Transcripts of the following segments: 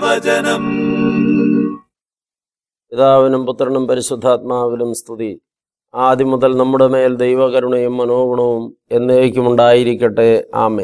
ദൈവവചനം പിതാവിനും പുത്രനും പരിശുദ്ധാത്മാവിലും സ്തുതി ആദ്യം മുതൽ നമ്മുടെ മേൽ ദൈവകരുണയും മനോഗുണവും എന്നേക്കും ഉണ്ടായിരിക്കട്ടെ ആമേ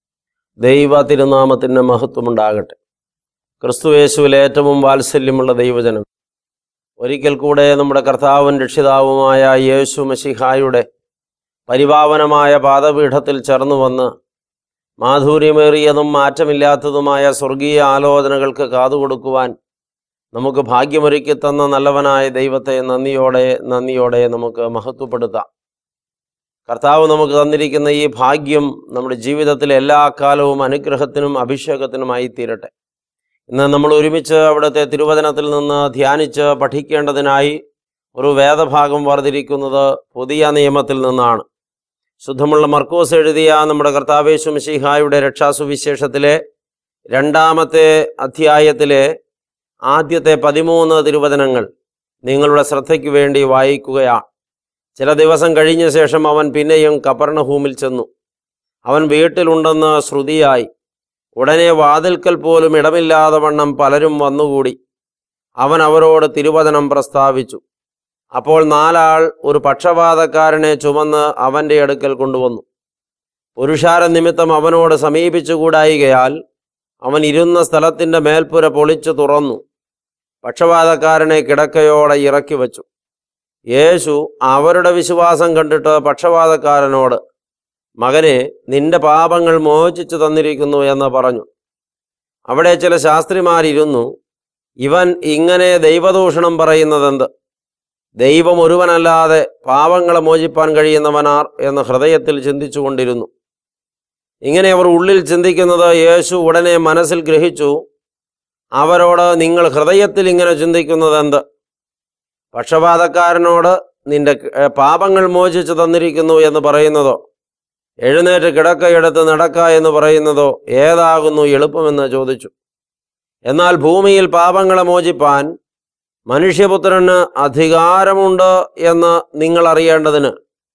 ദൈവ തിരുനാമത്തിന് മഹത്വമുണ്ടാകട്ടെ ക്രിസ്തുയേശുവിൽ ഏറ്റവും വാത്സല്യമുള്ള ദൈവജനം ഒരിക്കൽ കൂടെ നമ്മുടെ കർത്താവും രക്ഷിതാവുമായ യേശു മഷിഹായുടെ പരിപാവനമായ പാദപീഠത്തിൽ ചേർന്നു വന്ന് മാധുര്യമേറിയതും മാറ്റമില്ലാത്തതുമായ സ്വർഗീയ ആലോചനകൾക്ക് കാതുകൊടുക്കുവാൻ നമുക്ക് ഭാഗ്യമൊരുക്കി തന്ന നല്ലവനായ ദൈവത്തെ നന്ദിയോടെ നന്ദിയോടെ നമുക്ക് മഹത്വപ്പെടുത്താം കർത്താവ് നമുക്ക് തന്നിരിക്കുന്ന ഈ ഭാഗ്യം നമ്മുടെ ജീവിതത്തിലെ എല്ലാ കാലവും അനുഗ്രഹത്തിനും അഭിഷേകത്തിനുമായി തീരട്ടെ ഇന്ന് നമ്മൾ ഒരുമിച്ച് അവിടുത്തെ തിരുവചനത്തിൽ നിന്ന് ധ്യാനിച്ച് പഠിക്കേണ്ടതിനായി ഒരു വേദഭാഗം വർദ്ധിരിക്കുന്നത് പുതിയ നിയമത്തിൽ നിന്നാണ് ശുദ്ധമുള്ള മർക്കോസ് എഴുതിയ നമ്മുടെ കർത്താവേശു മിശിഹായുടെ രക്ഷാസുവിശേഷത്തിലെ രണ്ടാമത്തെ അധ്യായത്തിലെ ആദ്യത്തെ പതിമൂന്ന് തിരുവചനങ്ങൾ നിങ്ങളുടെ ശ്രദ്ധയ്ക്ക് വേണ്ടി വായിക്കുകയാണ് ചില ദിവസം കഴിഞ്ഞ ശേഷം അവൻ പിന്നെയും കപർണഹൂമിൽ ചെന്നു അവൻ വീട്ടിലുണ്ടെന്ന് ശ്രുതിയായി ഉടനെ വാതിൽക്കൽ പോലും ഇടമില്ലാതെ വണ്ണം പലരും വന്നുകൂടി അവൻ അവരോട് തിരുവചനം പ്രസ്താവിച്ചു അപ്പോൾ നാലാൾ ഒരു പക്ഷപാതക്കാരനെ ചുമന്ന് അവൻ്റെ അടുക്കൽ കൊണ്ടുവന്നു പുരുഷാര നിമിത്തം അവനോട് സമീപിച്ചുകൂടായികയാൽ അവൻ ഇരുന്ന സ്ഥലത്തിൻ്റെ മേൽപ്പുര പൊളിച്ചു തുറന്നു പക്ഷപാതക്കാരനെ കിടക്കയോടെ ഇറക്കി വച്ചു യേശു അവരുടെ വിശ്വാസം കണ്ടിട്ട് പക്ഷപാതക്കാരനോട് മകനെ നിന്റെ പാപങ്ങൾ മോചിച്ചു തന്നിരിക്കുന്നു എന്ന് പറഞ്ഞു അവിടെ ചില ശാസ്ത്രിമാരിരുന്നു ഇവൻ ഇങ്ങനെ ദൈവദൂഷണം പറയുന്നതെന്ത് ദൈവം ഒരുവനല്ലാതെ പാപങ്ങളെ മോചിപ്പാൻ കഴിയുന്നവനാർ എന്ന് ഹൃദയത്തിൽ ചിന്തിച്ചുകൊണ്ടിരുന്നു ഇങ്ങനെ അവർ ഉള്ളിൽ ചിന്തിക്കുന്നത് യേശു ഉടനെ മനസ്സിൽ ഗ്രഹിച്ചു അവരോട് നിങ്ങൾ ഹൃദയത്തിൽ ഇങ്ങനെ ചിന്തിക്കുന്നത് എന്ത് പക്ഷപാതക്കാരനോട് നിന്റെ ഏർ, പാപങ്ങൾ മോചിച്ചു തന്നിരിക്കുന്നു എന്ന് പറയുന്നതോ എഴുന്നേറ്റ് കിടക്കയെടുത്ത് നടക്ക എന്ന് പറയുന്നതോ ഏതാകുന്നു എളുപ്പമെന്ന് ചോദിച്ചു എന്നാൽ ഭൂമിയിൽ പാപങ്ങളെ മോചിപ്പാൻ മനുഷ്യപുത്രന് അധികാരമുണ്ട് എന്ന് നിങ്ങൾ അറിയേണ്ടതിന്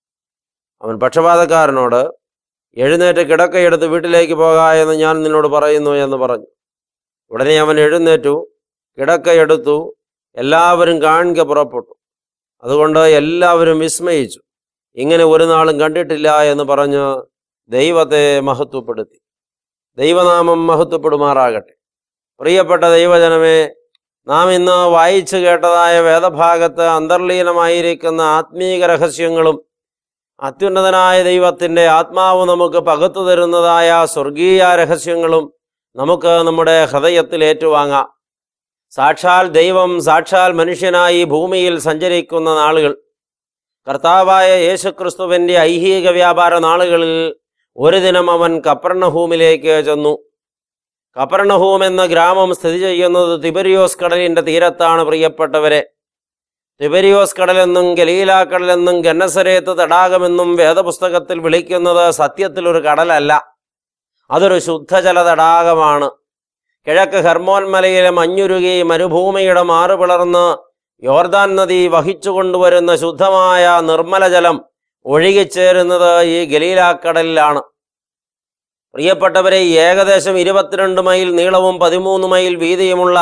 അവൻ പക്ഷപാതക്കാരനോട് എഴുന്നേറ്റ് കിടക്കയെടുത്ത് വീട്ടിലേക്ക് പോക എന്ന് ഞാൻ നിന്നോട് പറയുന്നു എന്ന് പറഞ്ഞു ഉടനെ അവൻ എഴുന്നേറ്റു കിടക്കയെടുത്തു എല്ലാവരും കാണിക്ക പുറപ്പെട്ടു അതുകൊണ്ട് എല്ലാവരും വിസ്മയിച്ചു ഇങ്ങനെ ഒരു നാളും കണ്ടിട്ടില്ല എന്ന് പറഞ്ഞ് ദൈവത്തെ മഹത്വപ്പെടുത്തി ദൈവനാമം മഹത്വപ്പെടുമാറാകട്ടെ പ്രിയപ്പെട്ട ദൈവജനമേ നാം ഇന്ന് വായിച്ചു കേട്ടതായ വേദഭാഗത്ത് അന്തർലീനമായിരിക്കുന്ന ആത്മീക രഹസ്യങ്ങളും അത്യുന്നതനായ ദൈവത്തിൻ്റെ ആത്മാവ് നമുക്ക് പകർത്തു തരുന്നതായ സ്വർഗീയ രഹസ്യങ്ങളും നമുക്ക് നമ്മുടെ ഹൃദയത്തിൽ ഏറ്റുവാങ്ങാം സാക്ഷാൽ ദൈവം സാക്ഷാൽ മനുഷ്യനായി ഭൂമിയിൽ സഞ്ചരിക്കുന്ന നാളുകൾ കർത്താവായ യേശുക്രിസ്തുവിൻ്റെ ഐഹിക വ്യാപാര നാളുകളിൽ ഒരു ദിനം അവൻ കപ്പർണഹൂമിലേക്ക് ചെന്നു കപ്പർണഹൂം എന്ന ഗ്രാമം സ്ഥിതി ചെയ്യുന്നത് തിബരിയോസ് കടലിൻ്റെ തീരത്താണ് പ്രിയപ്പെട്ടവരെ തിബരിയോസ് കടലെന്നും ഗലീല കടലെന്നും ഗന്നസരേത്ത് തടാകമെന്നും വേദപുസ്തകത്തിൽ വിളിക്കുന്നത് സത്യത്തിൽ ഒരു കടലല്ല അതൊരു ശുദ്ധജല തടാകമാണ് കിഴക്ക് ഹെർമോൻ മലയിലെ മഞ്ഞുരുകി മരുഭൂമിയുടെ മാറുപിളർന്ന് യോർദാൻ നദി വഹിച്ചു കൊണ്ടുവരുന്ന ശുദ്ധമായ നിർമ്മല ജലം ഒഴുകിച്ചേരുന്നത് ഈ ഗലീലാക്കടലിലാണ് പ്രിയപ്പെട്ടവരെ ഏകദേശം ഇരുപത്തിരണ്ട് മൈൽ നീളവും പതിമൂന്ന് മൈൽ വീതിയുമുള്ള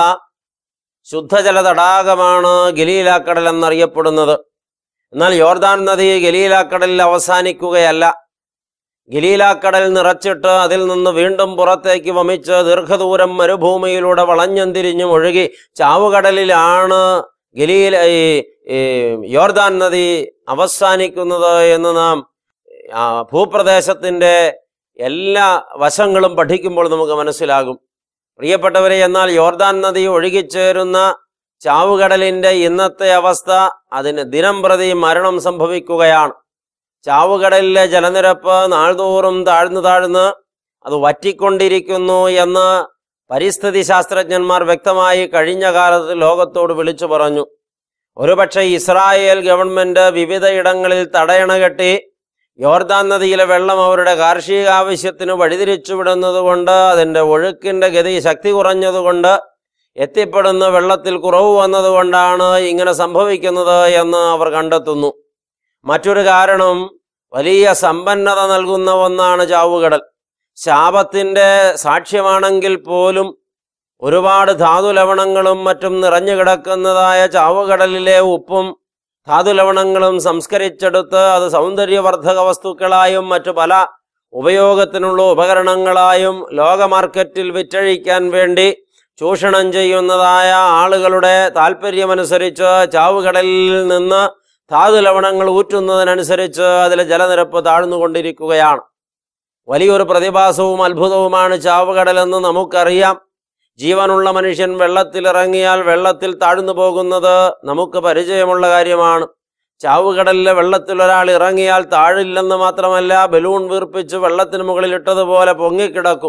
ശുദ്ധജല തടാകമാണ് ഗലീലാക്കടൽ എന്നറിയപ്പെടുന്നത് എന്നാൽ യോർദാൻ നദി ഗലീലാക്കടലിൽ അവസാനിക്കുകയല്ല ഗലീലാക്കടൽ നിറച്ചിട്ട് അതിൽ നിന്ന് വീണ്ടും പുറത്തേക്ക് വമിച്ച് ദീർഘദൂരം മരുഭൂമിയിലൂടെ വളഞ്ഞും തിരിഞ്ഞും ഒഴുകി ചാവുകടലിലാണ് ഗലീല ഈ ഈ യോർദാൻ നദി അവസാനിക്കുന്നത് എന്ന് നാം ആ, ഭൂപ്രദേശത്തിൻ്റെ എല്ലാ വശങ്ങളും പഠിക്കുമ്പോൾ നമുക്ക് മനസ്സിലാകും പ്രിയപ്പെട്ടവരെ എന്നാൽ യോർദാൻ നദി ഒഴുകിച്ചേരുന്ന ചാവുകടലിൻ്റെ ഇന്നത്തെ അവസ്ഥ അതിന് ദിനം പ്രതി മരണം സംഭവിക്കുകയാണ് ചാവുകടലിലെ ജലനിരപ്പ് നാൾതോറും താഴ്ന്നു താഴ്ന്ന് അത് വറ്റിക്കൊണ്ടിരിക്കുന്നു എന്ന് പരിസ്ഥിതി ശാസ്ത്രജ്ഞന്മാർ വ്യക്തമായി കഴിഞ്ഞ കാലത്ത് ലോകത്തോട് വിളിച്ചു പറഞ്ഞു ഒരുപക്ഷെ ഇസ്രായേൽ ഗവൺമെന്റ് വിവിധയിടങ്ങളിൽ തടയണ കെട്ടി യോർദാൻ നദിയിലെ വെള്ളം അവരുടെ കാർഷിക ആവശ്യത്തിന് വഴിതിരിച്ചു വിടുന്നതുകൊണ്ട് അതിൻ്റെ ഒഴുക്കിൻ്റെ ഗതി ശക്തി കുറഞ്ഞതുകൊണ്ട് എത്തിപ്പെടുന്ന വെള്ളത്തിൽ കുറവ് വന്നതുകൊണ്ടാണ് ഇങ്ങനെ സംഭവിക്കുന്നത് എന്ന് അവർ കണ്ടെത്തുന്നു മറ്റൊരു കാരണം വലിയ സമ്പന്നത നൽകുന്ന ഒന്നാണ് ചാവുകടൽ ശാപത്തിൻ്റെ സാക്ഷ്യമാണെങ്കിൽ പോലും ഒരുപാട് ധാതു ലവണങ്ങളും മറ്റും നിറഞ്ഞു കിടക്കുന്നതായ ചാവുകടലിലെ ഉപ്പും ധാതു ലവണങ്ങളും സംസ്കരിച്ചെടുത്ത് അത് സൗന്ദര്യവർദ്ധക വസ്തുക്കളായും മറ്റു പല ഉപയോഗത്തിനുള്ള ഉപകരണങ്ങളായും ലോക മാർക്കറ്റിൽ വിറ്റഴിക്കാൻ വേണ്ടി ചൂഷണം ചെയ്യുന്നതായ ആളുകളുടെ താല്പര്യമനുസരിച്ച് ചാവുകടലിൽ നിന്ന് ധാതു ലവണങ്ങൾ ഊറ്റുന്നതിനനുസരിച്ച് അതിലെ ജലനിരപ്പ് താഴ്ന്നുകൊണ്ടിരിക്കുകയാണ് വലിയൊരു പ്രതിഭാസവും അത്ഭുതവുമാണ് ചാവുകടലെന്ന് നമുക്കറിയാം ജീവനുള്ള മനുഷ്യൻ വെള്ളത്തിലിറങ്ങിയാൽ വെള്ളത്തിൽ താഴ്ന്നു പോകുന്നത് നമുക്ക് പരിചയമുള്ള കാര്യമാണ് ചാവുകടലിലെ വെള്ളത്തിൽ ഒരാൾ ഇറങ്ങിയാൽ താഴില്ലെന്ന് മാത്രമല്ല ബലൂൺ വീർപ്പിച്ച് വെള്ളത്തിന് മുകളിൽ ഇട്ടതുപോലെ പൊങ്ങിക്കിടക്കും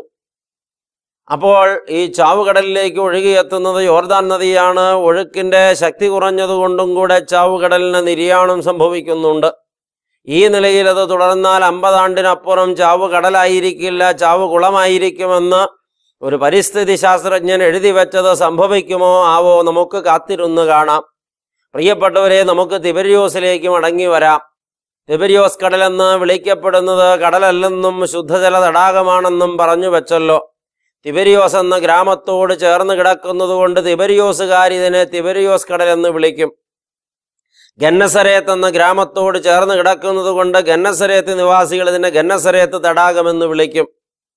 അപ്പോൾ ഈ ചാവുകടലിലേക്ക് ഒഴുകിയെത്തുന്നത് യോർദാൻ നദിയാണ് ഒഴുക്കിന്റെ ശക്തി കുറഞ്ഞതുകൊണ്ടും കൂടെ ചാവുകടലിന് നിര്യാണം സംഭവിക്കുന്നുണ്ട് ഈ നിലയിൽ അത് തുടർന്നാൽ അമ്പതാണ്ടിനപ്പുറം ചാവ് കടലായിരിക്കില്ല ചാവ് കുളമായിരിക്കുമെന്ന് ഒരു പരിസ്ഥിതി ശാസ്ത്രജ്ഞൻ എഴുതി വെച്ചത് സംഭവിക്കുമോ ആവോ നമുക്ക് കാത്തിരുന്ന് കാണാം പ്രിയപ്പെട്ടവരെ നമുക്ക് തിബരിയോസിലേക്ക് മടങ്ങി വരാം തിബരിയോസ് കടലെന്ന് വിളിക്കപ്പെടുന്നത് കടലല്ലെന്നും ശുദ്ധജല തടാകമാണെന്നും പറഞ്ഞു വെച്ചല്ലോ തിബരിയോസ് എന്ന ഗ്രാമത്തോട് ചേർന്ന് കിടക്കുന്നതുകൊണ്ട് തിബരിയോസുകാർ ഇതിനെ തിബരിയോസ് കടൽ എന്ന് വിളിക്കും ഗന്നസരേത്ത് എന്ന ഗ്രാമത്തോട് ചേർന്ന് കിടക്കുന്നത് കൊണ്ട് ഗന്നസരേത്ത് നിവാസികൾ ഇതിനെ ഗന്നസരേത്ത് തടാകമെന്ന് വിളിക്കും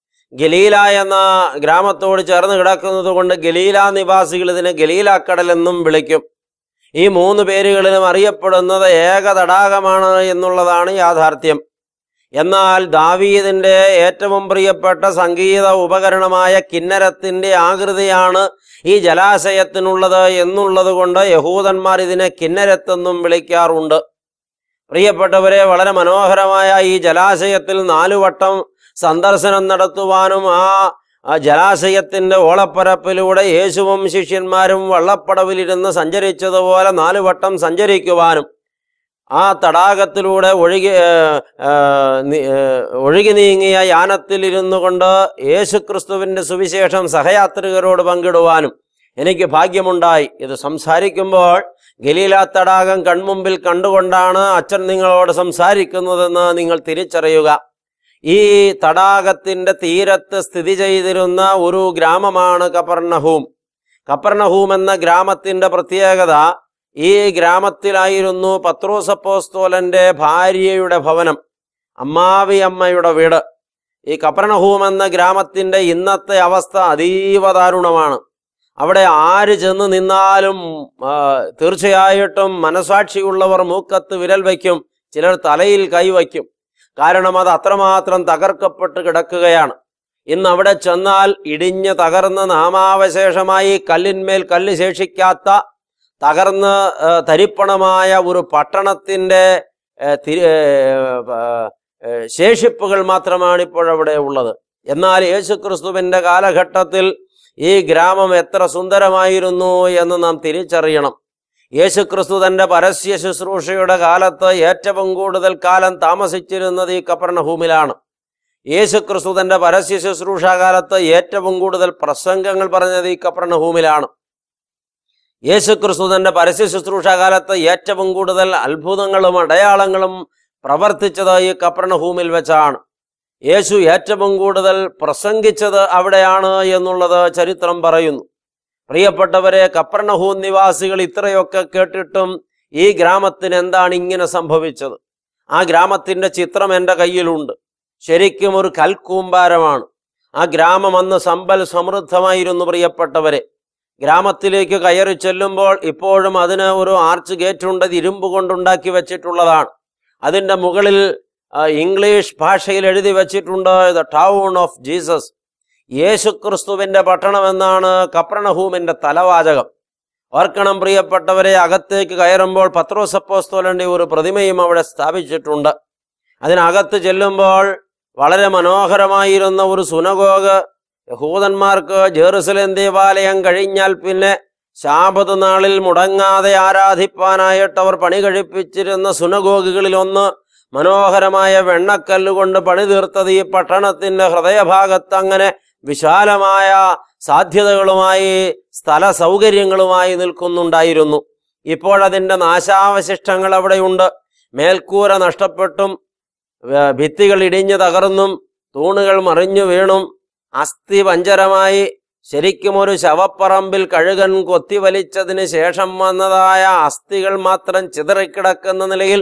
ഗലീല എന്ന ഗ്രാമത്തോട് ചേർന്ന് കിടക്കുന്നത് കൊണ്ട് ഗലീല നിവാസികൾ ഇതിനെ ഗലീലാക്കടൽ എന്നും വിളിക്കും ഈ മൂന്ന് പേരുകളിലും അറിയപ്പെടുന്നത് ഏക തടാകമാണ് എന്നുള്ളതാണ് യാഥാർത്ഥ്യം എന്നാൽ ദാവീദിന്റെ ഏറ്റവും പ്രിയപ്പെട്ട സംഗീത ഉപകരണമായ കിന്നരത്തിന്റെ ആകൃതിയാണ് ഈ ജലാശയത്തിനുള്ളത് എന്നുള്ളത് കൊണ്ട് യഹൂദന്മാർ ഇതിനെ കിന്നരത്തെന്നും വിളിക്കാറുണ്ട് പ്രിയപ്പെട്ടവരെ വളരെ മനോഹരമായ ഈ ജലാശയത്തിൽ നാലുവട്ടം സന്ദർശനം നടത്തുവാനും ആ ആ ജലാശയത്തിന്റെ ഓളപ്പരപ്പിലൂടെ യേശുവും ശിഷ്യന്മാരും വള്ളപ്പടവിലിരുന്ന് സഞ്ചരിച്ചതുപോലെ നാലുവട്ടം സഞ്ചരിക്കുവാനും ആ തടാകത്തിലൂടെ ഒഴുകി ഏ, ഏ, നി- ഏ, ഒഴുകി നീങ്ങിയ യാനത്തിൽ ഇരുന്നു കൊണ്ട് യേശുക്രിസ്തുവിന്റെ സുവിശേഷം സഹയാത്രികരോട് പങ്കിടുവാനും എനിക്ക് ഭാഗ്യമുണ്ടായി ഇത് സംസാരിക്കുമ്പോൾ ഗലീല തടാകം കൺമുമ്പിൽ കണ്ടുകൊണ്ടാണ് അച്ഛൻ നിങ്ങളോട് സംസാരിക്കുന്നതെന്ന് നിങ്ങൾ തിരിച്ചറിയുക ഈ തടാകത്തിന്റെ തീരത്ത് സ്ഥിതി ചെയ്തിരുന്ന ഒരു ഗ്രാമമാണ് കപ്പർണഹൂം കപ്പർണഹൂം എന്ന ഗ്രാമത്തിന്റെ പ്രത്യേകത ഈ ഗ്രാമത്തിലായിരുന്നു പത്രോസപ്പോസ്തോലന്റെ ഭാര്യയുടെ ഭവനം അമ്മാവി അമ്മയുടെ വീട് ഈ കപ്പർണഹൂം എന്ന ഗ്രാമത്തിന്റെ ഇന്നത്തെ അവസ്ഥ അതീവ ദാരുണമാണ് അവിടെ ആര് ചെന്ന് നിന്നാലും ആ, തീർച്ചയായിട്ടും മനസാക്ഷിയുള്ളവർ മൂക്കത്ത് വിരൽ വയ്ക്കും ചിലർ തലയിൽ കൈവയ്ക്കും കാരണം അത് അത്രമാത്രം തകർക്കപ്പെട്ട് കിടക്കുകയാണ് ഇന്ന് അവിടെ ചെന്നാൽ ഇടിഞ്ഞ് തകർന്ന് നാമാവശേഷമായി കല്ലിന്മേൽ കല്ല് ശേഷിക്കാത്ത തകർന്ന് ആ, തരിപ്പണമായ ഒരു പട്ടണത്തിന്റെ ആ, തിരി- ആ, ആ, ശേഷിപ്പുകൾ മാത്രമാണ് ഇപ്പോഴവിടെ ഉള്ളത് എന്നാൽ യേശുക്രിസ്തുവിന്റെ കാലഘട്ടത്തിൽ ഈ ഗ്രാമം എത്ര സുന്ദരമായിരുന്നു എന്ന് നാം തിരിച്ചറിയണം യേശുക്രിസ്തു തന്റെ പരസ്യ ശുശ്രൂഷയുടെ കാലത്ത് ഏറ്റവും കൂടുതൽ കാലം താമസിച്ചിരുന്നത് ഈ കപ്പർണഹൂമിലാണ് യേശുക്രിസ്തു തന്റെ പരസ്യ ശുശ്രൂഷ കാലത്ത് ഏറ്റവും കൂടുതൽ പ്രസംഗങ്ങൾ പറഞ്ഞത് ഈ കപ്പർണഹൂമിലാണ് യേശുക്രിസ്തു തന്റെ പരസ്യ ശുശ്രൂഷ കാലത്ത് ഏറ്റവും കൂടുതൽ അത്ഭുതങ്ങളും അടയാളങ്ങളും പ്രവർത്തിച്ചത് ഈ കപ്പർണഹൂമിൽ വെച്ചാണ് യേശു ഏറ്റവും കൂടുതൽ പ്രസംഗിച്ചത് അവിടെയാണ് എന്നുള്ളത് ചരിത്രം പറയുന്നു പ്രിയപ്പെട്ടവരെ കപ്പർണഹൂം നിവാസികൾ ഇത്രയൊക്കെ കേട്ടിട്ടും ഈ ഗ്രാമത്തിന് എന്താണ് ഇങ്ങനെ സംഭവിച്ചത് ആ ഗ്രാമത്തിന്റെ ചിത്രം എൻ്റെ കയ്യിലുണ്ട് ശരിക്കും ഒരു കൽക്കൂമ്പാരമാണ് ആ ഗ്രാമം അന്ന് സമ്പൽ സമൃദ്ധമായിരുന്നു പ്രിയപ്പെട്ടവരെ ഗ്രാമത്തിലേക്ക് കയറി ചെല്ലുമ്പോൾ ഇപ്പോഴും അതിന് ഒരു ആർച്ച് ഗേറ്റ് ഉണ്ട് അത് ഇരുമ്പ് കൊണ്ടുണ്ടാക്കി വെച്ചിട്ടുള്ളതാണ് അതിൻ്റെ മുകളിൽ ആ, ഇംഗ്ലീഷ് ഭാഷയിൽ എഴുതി വെച്ചിട്ടുണ്ട് ദ ടൗൺ ഓഫ് ജീസസ് യേശുക്രിസ്തുവിന്റെ പട്ടണം എന്നാണ് കപ്രണഹൂമിന്റെ തലവാചകം ഓർക്കണം പ്രിയപ്പെട്ടവരെ അകത്തേക്ക് കയറുമ്പോൾ പത്രോസപ്പോസ്തോലന്റെ ഒരു പ്രതിമയും അവിടെ സ്ഥാപിച്ചിട്ടുണ്ട് അതിനകത്ത് ചെല്ലുമ്പോൾ വളരെ മനോഹരമായിരുന്ന ഒരു സുനഗോഗ് യഹൂദന്മാർക്ക് ജെറുസലേം ദേവാലയം കഴിഞ്ഞാൽ പിന്നെ ശാപത് നാളിൽ മുടങ്ങാതെ ആരാധിപ്പാനായിട്ട് അവർ പണി കഴിപ്പിച്ചിരുന്ന സുനഗോഗുകളിൽ ഒന്ന് മനോഹരമായ വെണ്ണക്കല്ലുകൊണ്ട് പണിതീർത്തത് ഈ പട്ടണത്തിന്റെ ഹൃദയഭാഗത്ത് അങ്ങനെ വിശാലമായ സാധ്യതകളുമായി സ്ഥല സൗകര്യങ്ങളുമായി നിൽക്കുന്നുണ്ടായിരുന്നു ഇപ്പോഴതിൻ്റെ നാശാവശിഷ്ടങ്ങൾ അവിടെയുണ്ട് മേൽക്കൂര നഷ്ടപ്പെട്ടും വ- ഭിത്തികൾ ഇടിഞ്ഞു തകർന്നും തൂണുകൾ മറിഞ്ഞു വീണും അസ്ഥി പഞ്ചരമായി ശരിക്കും ഒരു ശവപ്പറമ്പിൽ കഴുകൻ കൊത്തിവലിച്ചതിന് ശേഷം വന്നതായ അസ്ഥികൾ മാത്രം ചിതറിക്കിടക്കുന്ന നിലയിൽ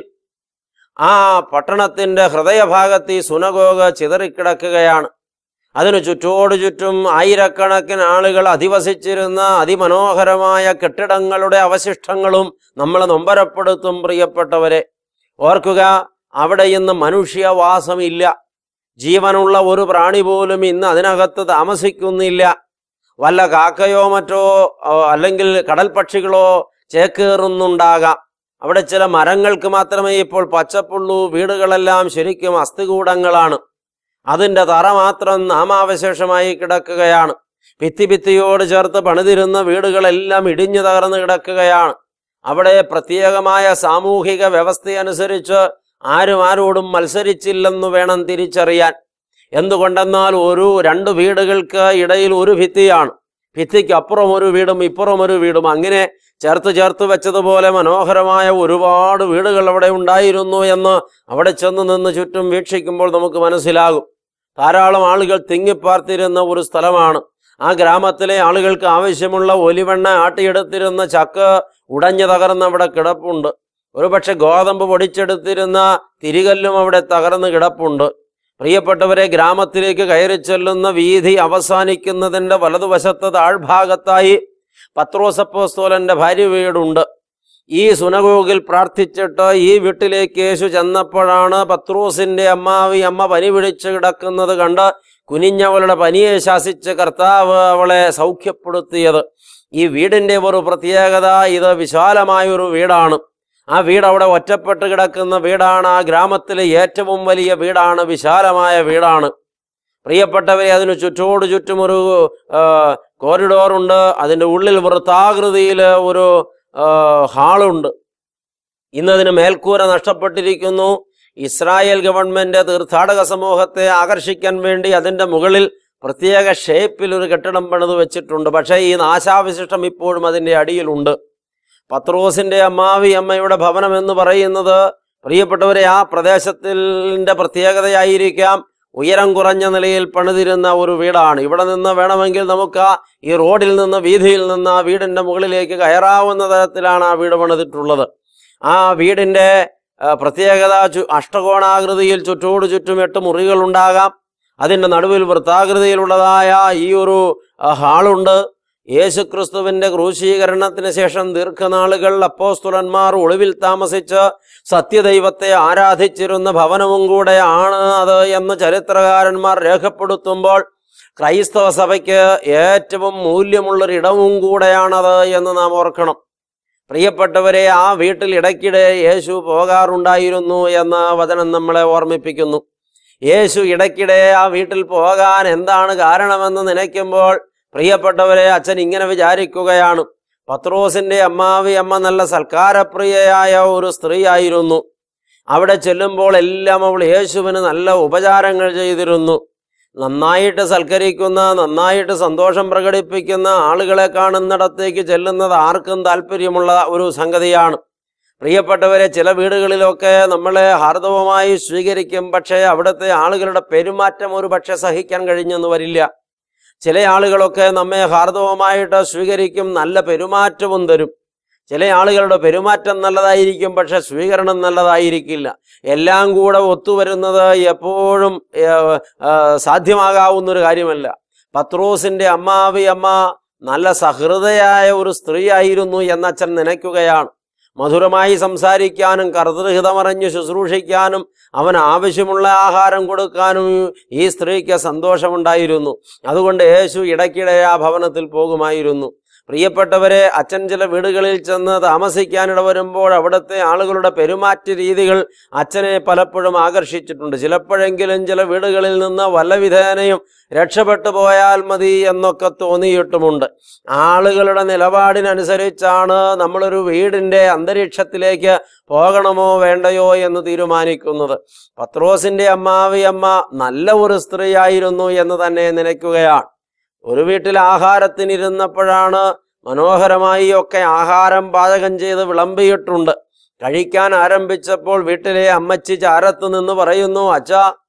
ആ പട്ടണത്തിന്റെ ഹൃദയഭാഗത്ത് ഈ സുനഗോഗ് ചിതറിക്കിടക്കുകയാണ് അതിനു ചുറ്റോടു ചുറ്റും ആയിരക്കണക്കിന് ആളുകൾ അധിവസിച്ചിരുന്ന അതിമനോഹരമായ കെട്ടിടങ്ങളുടെ അവശിഷ്ടങ്ങളും നമ്മൾ നൊമ്പരപ്പെടുത്തും പ്രിയപ്പെട്ടവരെ ഓർക്കുക അവിടെ ഇന്ന് മനുഷ്യവാസമില്ല ജീവനുള്ള ഒരു പ്രാണി പോലും ഇന്ന് അതിനകത്ത് താമസിക്കുന്നില്ല വല്ല കാക്കയോ മറ്റോ ഓ, അല്ലെങ്കിൽ കടൽ പക്ഷികളോ ചേക്കേറുന്നുണ്ടാകാം അവിടെ ചില മരങ്ങൾക്ക് മാത്രമേ ഇപ്പോൾ പച്ചപ്പുള്ളൂ വീടുകളെല്ലാം ശരിക്കും അസ്ഥികൂടങ്ങളാണ് അതിന്റെ തറ മാത്രം നാമാവശേഷമായി കിടക്കുകയാണ് ഭിത്തി ഭിത്തിയോട് ചേർത്ത് പണിതിരുന്ന വീടുകളെല്ലാം ഇടിഞ്ഞു തകർന്ന് കിടക്കുകയാണ് അവിടെ പ്രത്യേകമായ സാമൂഹിക വ്യവസ്ഥയനുസരിച്ച് ആരും ആരോടും മത്സരിച്ചില്ലെന്ന് വേണം തിരിച്ചറിയാൻ എന്തുകൊണ്ടെന്നാൽ ഒരു രണ്ട് വീടുകൾക്ക് ഇടയിൽ ഒരു ഭിത്തിയാണ് ഭിത്തിക്ക് അപ്പുറം ഒരു വീടും ഇപ്പുറം ഒരു വീടും അങ്ങനെ ചേർത്ത് ചേർത്ത് വെച്ചതുപോലെ മനോഹരമായ ഒരുപാട് വീടുകൾ അവിടെ ഉണ്ടായിരുന്നു എന്ന് അവിടെ ചെന്ന് നിന്ന് ചുറ്റും വീക്ഷിക്കുമ്പോൾ നമുക്ക് മനസ്സിലാകും ധാരാളം ആളുകൾ തിങ്ങിപ്പാർത്തിരുന്ന ഒരു സ്ഥലമാണ് ആ ഗ്രാമത്തിലെ ആളുകൾക്ക് ആവശ്യമുള്ള ഒലിവെണ്ണ ആട്ടിയെടുത്തിരുന്ന ചക്ക് ഉടഞ്ഞു തകർന്ന് അവിടെ കിടപ്പുണ്ട് ഒരുപക്ഷെ ഗോതമ്പ് പൊടിച്ചെടുത്തിരുന്ന തിരികല്ലും അവിടെ തകർന്ന് കിടപ്പുണ്ട് പ്രിയപ്പെട്ടവരെ ഗ്രാമത്തിലേക്ക് കയറി ചെല്ലുന്ന വീതി അവസാനിക്കുന്നതിന്റെ വലതുവശത്ത് താഴ്ഭാഗത്തായി പത്രോസപ്പോസ്തോലന്റെ ഭാര്യ വീടുണ്ട് ഈ സുനഗോഗിൽ പ്രാർത്ഥിച്ചിട്ട് ഈ വീട്ടിലേക്ക് യേശു ചെന്നപ്പോഴാണ് പത്രോസിന്റെ അമ്മാവി അമ്മ പനി പിടിച്ച് കിടക്കുന്നത് കണ്ട് കുനിഞ്ഞവളുടെ പനിയെ ശാസിച്ച് കർത്താവ് അവളെ സൗഖ്യപ്പെടുത്തിയത് ഈ വീടിന്റെ ഒരു പ്രത്യേകത ഇത് വിശാലമായൊരു വീടാണ് ആ വീട് അവിടെ ഒറ്റപ്പെട്ട് കിടക്കുന്ന വീടാണ് ആ ഗ്രാമത്തിലെ ഏറ്റവും വലിയ വീടാണ് വിശാലമായ വീടാണ് പ്രിയപ്പെട്ടവരെ അതിന് ചുറ്റോട് ചുറ്റും ഒരു ആ, കോറിഡോറുണ്ട് അതിൻ്റെ ഉള്ളിൽ വൃത്താകൃതിയിൽ ഒരു ആ, ഹാളുണ്ട് ഇന്നതിന് മേൽക്കൂര നഷ്ടപ്പെട്ടിരിക്കുന്നു ഇസ്രായേൽ ഗവൺമെന്റ് തീർത്ഥാടക സമൂഹത്തെ ആകർഷിക്കാൻ വേണ്ടി അതിൻ്റെ മുകളിൽ പ്രത്യേക ഷേപ്പിൽ ഒരു കെട്ടിടം പണിത് വെച്ചിട്ടുണ്ട് പക്ഷേ ഈ നാശാവശിഷ്ടം ഇപ്പോഴും അതിൻ്റെ അടിയിലുണ്ട് പത്രോസിന്റെ അമ്മാവി അമ്മയുടെ ഭവനം എന്ന് പറയുന്നത് പ്രിയപ്പെട്ടവരെ ആ പ്രദേശത്തിൻ്റെ പ്രത്യേകതയായിരിക്കാം ഉയരം കുറഞ്ഞ നിലയിൽ പണിതിരുന്ന ഒരു വീടാണ് ഇവിടെ നിന്ന് വേണമെങ്കിൽ നമുക്ക് ആ ഈ റോഡിൽ നിന്ന് വീതിയിൽ നിന്ന് ആ വീടിന്റെ മുകളിലേക്ക് കയറാവുന്ന തരത്തിലാണ് ആ വീട് പണിതിട്ടുള്ളത് ആ വീടിന്റെ ആ, പ്രത്യേകത ചു അഷ്ടകോണാകൃതിയിൽ ചുറ്റോട് ചുറ്റും എട്ട് മുറികൾ ഉണ്ടാകാം അതിന്റെ നടുവിൽ വൃത്താകൃതിയിലുള്ളതായ ഈ ഒരു ആ, ഹാളുണ്ട് യേശുക്രിസ്തുവിന്റെ ക്രൂശീകരണത്തിന് ശേഷം ദീർഘനാളുകൾ അപ്പോസ്തുലന്മാർ ഒളിവിൽ താമസിച്ച് സത്യദൈവത്തെ ആരാധിച്ചിരുന്ന ഭവനവും കൂടെ ആണ് അത് എന്ന് ചരിത്രകാരന്മാർ രേഖപ്പെടുത്തുമ്പോൾ ക്രൈസ്തവ സഭയ്ക്ക് ഏറ്റവും മൂല്യമുള്ളൊരിടവും കൂടെയാണത് എന്ന് നാം ഓർക്കണം പ്രിയപ്പെട്ടവരെ ആ വീട്ടിൽ ഇടയ്ക്കിടെ യേശു പോകാറുണ്ടായിരുന്നു എന്ന വചനം നമ്മളെ ഓർമ്മിപ്പിക്കുന്നു യേശു ഇടയ്ക്കിടെ ആ വീട്ടിൽ പോകാൻ എന്താണ് കാരണമെന്ന് നനയ്ക്കുമ്പോൾ പ്രിയപ്പെട്ടവരെ അച്ഛൻ ഇങ്ങനെ വിചാരിക്കുകയാണ് പത്രോസിന്റെ അമ്മാവി അമ്മ നല്ല സൽക്കാരപ്രിയയായ ഒരു സ്ത്രീയായിരുന്നു അവിടെ ചെല്ലുമ്പോൾ എല്ലാം അവൾ യേശുവിന് നല്ല ഉപചാരങ്ങൾ ചെയ്തിരുന്നു നന്നായിട്ട് സൽക്കരിക്കുന്ന നന്നായിട്ട് സന്തോഷം പ്രകടിപ്പിക്കുന്ന ആളുകളെ കാണുന്നിടത്തേക്ക് ചെല്ലുന്നത് ആർക്കും താല്പര്യമുള്ള ഒരു സംഗതിയാണ് പ്രിയപ്പെട്ടവരെ ചില വീടുകളിലൊക്കെ നമ്മളെ ഹാർദവമായി സ്വീകരിക്കും പക്ഷേ അവിടുത്തെ ആളുകളുടെ പെരുമാറ്റം ഒരു പക്ഷെ സഹിക്കാൻ കഴിഞ്ഞെന്ന് വരില്ല ചില ആളുകളൊക്കെ നമ്മെ ഹാർദവമായിട്ട് സ്വീകരിക്കും നല്ല പെരുമാറ്റവും തരും ചില ആളുകളുടെ പെരുമാറ്റം നല്ലതായിരിക്കും പക്ഷെ സ്വീകരണം നല്ലതായിരിക്കില്ല എല്ലാം കൂടെ ഒത്തുവരുന്നത് എപ്പോഴും ഏഹ്, ആഹ്, സാധ്യമാകാവുന്ന ഒരു കാര്യമല്ല പത്രോസിന്റെ അമ്മാവി അമ്മ നല്ല സഹൃദയായ ഒരു സ്ത്രീയായിരുന്നു എന്നച്ഛൻ നനയ്ക്കുകയാണ് മധുരമായി സംസാരിക്കാനും കർത്തൃഹിതമറിഞ്ഞ് ശുശ്രൂഷിക്കാനും അവൻ ആവശ്യമുള്ള ആഹാരം കൊടുക്കാനും ഈ സ്ത്രീക്ക് സന്തോഷമുണ്ടായിരുന്നു അതുകൊണ്ട് യേശു ഇടയ്ക്കിടെ ആ ഭവനത്തിൽ പോകുമായിരുന്നു പ്രിയപ്പെട്ടവരെ അച്ഛൻ ചില വീടുകളിൽ ചെന്ന് താമസിക്കാനിട വരുമ്പോൾ അവിടുത്തെ ആളുകളുടെ പെരുമാറ്റ രീതികൾ അച്ഛനെ പലപ്പോഴും ആകർഷിച്ചിട്ടുണ്ട് ചിലപ്പോഴെങ്കിലും ചില വീടുകളിൽ നിന്ന് വല്ല വിധേനയും രക്ഷപ്പെട്ടു പോയാൽ മതി എന്നൊക്കെ തോന്നിയിട്ടുമുണ്ട് ആളുകളുടെ നിലപാടിനനുസരിച്ചാണ് നമ്മളൊരു വീടിൻ്റെ അന്തരീക്ഷത്തിലേക്ക് പോകണമോ വേണ്ടയോ എന്ന് തീരുമാനിക്കുന്നത് പത്രോസിന്റെ അമ്മാവി അമ്മ നല്ല ഒരു സ്ത്രീയായിരുന്നു എന്ന് തന്നെ നനയ്ക്കുകയാണ് ഒരു വീട്ടിൽ ആഹാരത്തിനിരുന്നപ്പോഴാണ് മനോഹരമായി ഒക്കെ ആഹാരം പാചകം ചെയ്ത് വിളമ്പിയിട്ടുണ്ട് കഴിക്കാൻ ആരംഭിച്ചപ്പോൾ വീട്ടിലെ അമ്മച്ചി ചാരത്ത് നിന്ന് പറയുന്നു അച്ഛാ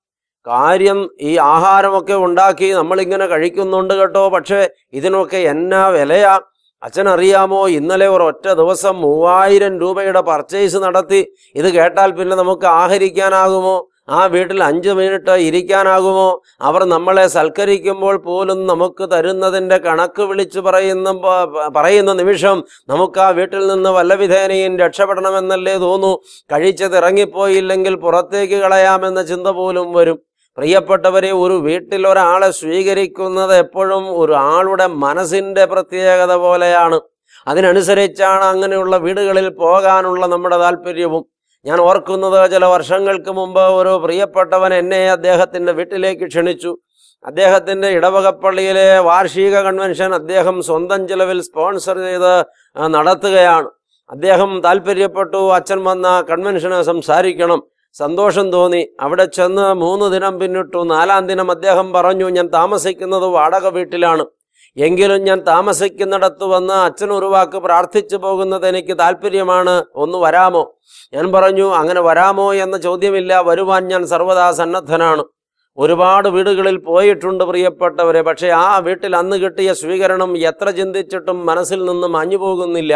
കാര്യം ഈ ആഹാരമൊക്കെ ഉണ്ടാക്കി നമ്മളിങ്ങനെ കഴിക്കുന്നുണ്ട് കേട്ടോ പക്ഷേ ഇതിനൊക്കെ എന്നാ വിലയാ അച്ഛനറിയാമോ ഇന്നലെ ഒരൊറ്റ ദിവസം മൂവായിരം രൂപയുടെ പർച്ചേസ് നടത്തി ഇത് കേട്ടാൽ പിന്നെ നമുക്ക് ആഹരിക്കാനാകുമോ ആ വീട്ടിൽ അഞ്ച് മിനിറ്റ് ഇരിക്കാനാകുമോ അവർ നമ്മളെ സൽക്കരിക്കുമ്പോൾ പോലും നമുക്ക് തരുന്നതിൻ്റെ കണക്ക് വിളിച്ചു പറയുന്ന പ- പറയുന്ന നിമിഷം നമുക്ക് ആ വീട്ടിൽ നിന്ന് വല്ല വിധേനയും രക്ഷപ്പെടണമെന്നല്ലേ തോന്നൂ കഴിച്ചത് ഇറങ്ങിപ്പോയില്ലെങ്കിൽ പുറത്തേക്ക് കളയാമെന്ന ചിന്ത പോലും വരും പ്രിയപ്പെട്ടവരെ ഒരു വീട്ടിൽ ഒരാളെ സ്വീകരിക്കുന്നത് എപ്പോഴും ഒരു ആളുടെ മനസ്സിൻ്റെ പ്രത്യേകത പോലെയാണ് അതിനനുസരിച്ചാണ് അങ്ങനെയുള്ള വീടുകളിൽ പോകാനുള്ള നമ്മുടെ താല്പര്യവും ഞാൻ ഓർക്കുന്നത് ചില വർഷങ്ങൾക്ക് മുമ്പ് ഒരു പ്രിയപ്പെട്ടവൻ എന്നെ അദ്ദേഹത്തിൻ്റെ വീട്ടിലേക്ക് ക്ഷണിച്ചു അദ്ദേഹത്തിൻ്റെ ഇടവകപ്പള്ളിയിലെ വാർഷിക കൺവെൻഷൻ അദ്ദേഹം സ്വന്തം ചിലവിൽ സ്പോൺസർ ചെയ്ത് ആ, നടത്തുകയാണ് അദ്ദേഹം താല്പര്യപ്പെട്ടു അച്ഛൻ വന്ന കൺവെൻഷന് സംസാരിക്കണം സന്തോഷം തോന്നി അവിടെ ചെന്ന് മൂന്ന് ദിനം പിന്നിട്ടു നാലാം ദിനം അദ്ദേഹം പറഞ്ഞു ഞാൻ താമസിക്കുന്നത് വാടക വീട്ടിലാണ് എങ്കിലും ഞാൻ താമസിക്കുന്നിടത്ത് വന്ന് അച്ഛൻ ഒരു വാക്ക് പ്രാർത്ഥിച്ചു പോകുന്നത് എനിക്ക് താല്പര്യമാണ് ഒന്ന് വരാമോ ഞാൻ പറഞ്ഞു അങ്ങനെ വരാമോ എന്ന ചോദ്യമില്ല വരുവാൻ ഞാൻ സർവദാ സന്നദ്ധനാണ് ഒരുപാട് വീടുകളിൽ പോയിട്ടുണ്ട് പ്രിയപ്പെട്ടവരെ പക്ഷേ ആ വീട്ടിൽ അന്ന് കിട്ടിയ സ്വീകരണം എത്ര ചിന്തിച്ചിട്ടും മനസ്സിൽ നിന്ന് മാഞ്ഞു പോകുന്നില്ല